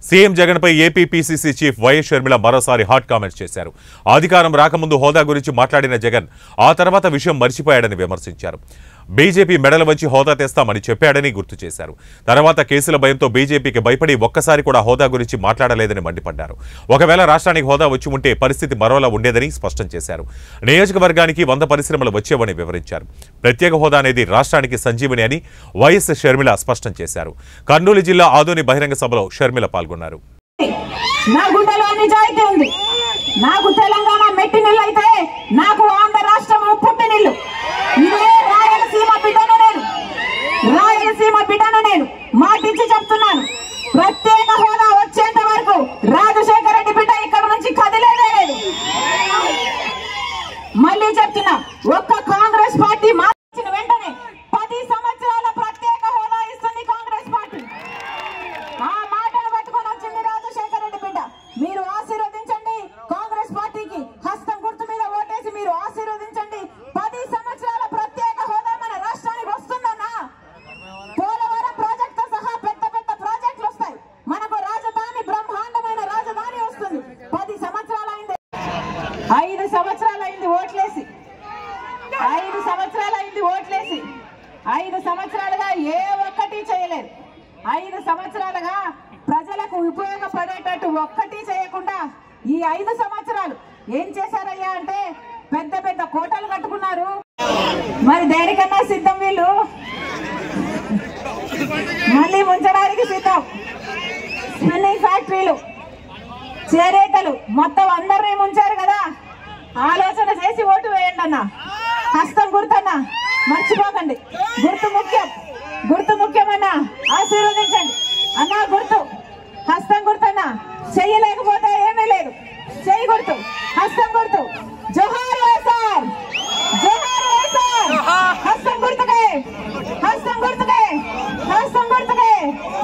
CM Jagan పై AP PCC chief YS Sharmila మరోసారి hot comments చేశారు అధికారం రాకముందు హోదా గురించి మాట్లాడిన జగన్ ఆ తర్వాత విషయం మర్చిపోయాడని విమర్శించారు బీజేపీ మెడల వంచి హోదా తెస్తామని చెప్పాడని గుర్తు చేశారు తర్వాత కేసుల భయంతో బీజేపీకి భయపడి ఒక్కసారి కూడా హోదా గురించి మాట్లాడలేదని మండిపడ్డారు ఒకవేళ రాష్ట్రానికి హోదా వచ్చి ఉంటే పరిస్థితి మరోలా ఉండేదని స్పష్టం చేశారు నియోజకవర్గానికి వంద పరిశ్రమలు వచ్చేవని వివరించారు ప్రత్యేక హోదా అనేది రాష్ట్రానికి సంజీవని అని వైఎస్ షర్మిల స్పష్టం చేశారు కర్నూలు జిల్లా ఆదోని బహిరంగ సభలో షర్మిల పాల్గొన్నారు నా గుండెలో నిజాయితీ ఉంది నాకు తెలంగాణ మెట్టి నీళ్ళు అయితే నాకు ఆంధ్ర రాష్ట్రం పుట్టి నీళ్ళు ఇదే రాయలసీమ బిడ్డను నేను రాయలసీమ బిడ్డను నేను మాటిచ్చి చెప్తున్నాను ప్రత్యేక హోదా వచ్చేంత వరకు రాజశేఖర రెడ్డి బిడ్డ ఇక్కడ నుంచి కదిలేదే లేదు మళ్ళీ చెప్తున్నా ఒక్క కాంగ్రెస్ పార్టీ మార్చిన వెంటనే పది సంవత్సరాల ప్రత్యేక హోదా ఇస్తుంది కాంగ్రెస్ పార్టీ ఆ మాటను పట్టుకొని వచ్చింది రాజశేఖర రెడ్డి బిడ్డ మీరు ఆశీర్వదించండి కాంగ్రెస్ పార్టీకి హస్తం గుర్తు మీద ఓటేసి మీరు ఆశీర్వదించండి పది సంవత్సరాల ప్రత్యేక హోదా మన రాష్ట్రానికి వస్తుందన్నా పోలవరం ప్రాజెక్ట్ తో సహా పెద్ద పెద్ద ప్రాజెక్టులు వస్తాయి మనకు రాజధాని బ్రహ్మాండమైన రాజధాని వస్తుంది పది సంవత్సరాలైంది ఐదు సంవత్సరాలైంది ఓట్లేసి ఐదు సంవత్సరాలైంది ఓట్లేసి ఐదు సంవత్సరాలుగా ఏ ఒక్కటి చేయలేదు ఐదు సంవత్సరాలుగా ప్రజలకు ఉపయోగపడేటట్టు ఒక్కటి చేయకుండా ఈ ఐదు సంవత్సరాలు ఏం చేశారయ్యా అంటే పెద్ద పెద్ద కోటలు కట్టుకున్నారు మరి దేనికన్నా సిద్ధం వీళ్ళు మళ్ళీ ముంచడానికి సిద్ధం స్పిన్నింగ్ ఫ్యాక్టరీలు చేరేతలు మొత్తం అందరినీ ముంచారు కదా ఆలోచన చేసి ఓటు వేయండి అన్న హస్తం గుర్తన్నా మర్చిపోకండి గుర్తు ముఖ్యం గుర్తు ముఖ్యమన్నా ఆశీర్వదించండి అన్నా గుర్తు హస్తం గుర్తన్నా చెయ్యి లేకపోతే ఏమీ లేదు చెయ్యి గుర్తు హస్తం గుర్తు జోహార్ వైఎస్ఆర్ జోహార్ వైఎస్ఆర్ హస్తం గుర్తుకే హస్తం గుర్తుకే హస్తం గుర్తుకే